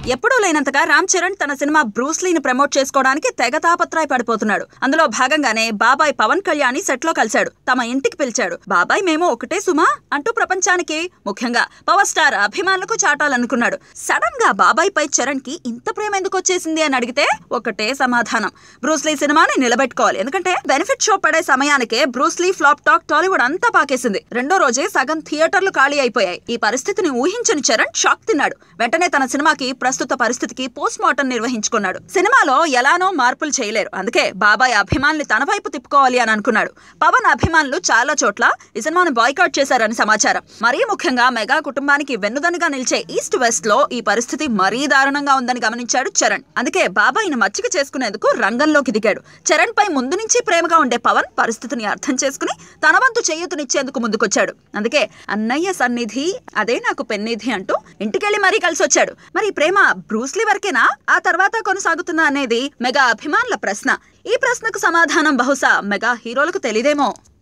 ఎప్పుడూ లేనంతగా రామ్ చరణ్ తన cinema బ్రూస్లీని promote చేసుకోవడానికి తెగ తాపత్రయ పడిపోతున్నాడు అందులో భాగంగానే బాబాయ్ పవన్ కళ్యాణ్ సెట్ లో కలిశాడు తమ ఇంటికి పిలిచాడు బాబాయ్ మేము ఒకటే సుమా అంటూ ప్రపంచానికి ముఖ్యంగా పవర్ స్టార్ అభిమానులకు చాటాలనుకున్నాడు సడన్ గా బాబాయ్ పై చరణ్ కి ఇంత ప్రేమ ఎందుకు వచ్చేసింది అని అడిగితే ఒకటే సమాధానం బ్రూస్లీ సినిమాని నిలబెట్టుకోవాలి ఎందుకంటే బెనిఫిట్ షో పడే సమయానికే బ్రూస్లీ ఫ్లాప్ టాక్ టాలీవుడ్ అంతా పాకేసింది రెండో రోజే సగం థియేటర్లు ఖాళీ అయిపోయాయి ఈ పరిస్థితిని ఊహించని చరణ్ షాక్ తిన్నాడు వెంటనే తన సినిమాకి ప్రస్తుత పరిస్థితికి పోస్ట్ మార్టం నిర్వహించుకున్నాడు సినిమాలో ఎలానో మార్పులు చేయలేరు అందుకే బాబాయ్ అభిమానులు తన వైపు తిప్పుకోవాలి అని అనుకున్నాడు పవన్ అభిమానులు చాలా చోట్ల ఈ సినిమాను బాయ్కాట్ చేశారని సమాచారం మరీ ముఖ్యంగా మెగా కుటుంబానికి వెన్నుదన్నుగా నిలిచే ఈస్ట్ వెస్ట్ లో ఈ పరిస్థితి మరీ దారుణంగా ఉందని గమనించాడు చరణ్ అందుకే బాబాయ్ని మచ్చిక చేసుకునేందుకు రంగంలోకి దిగాడు చరణ్ పై ముందు నుంచి ప్రేమగా ఉండే పవన్ పరిస్థితిని అర్థం చేసుకుని తన వంతు చేయూతనిచ్చేందుకు ముందుకొచ్చాడు అందుకే అన్నయ్య సన్నిధి అదే నాకు పెన్నిధి అంటూ ఇంటికెళ్లి మరీ కలిసి వచ్చాడు మరి ఈ ప్రేమ బ్రూస్లీ వరకేనా ఆ తర్వాత కొనసాగుతుందా అనేది మెగా అభిమానుల ప్రశ్న ఈ ప్రశ్నకు సమాధానం బహుశా మెగా హీరోలకు తెలియదేమో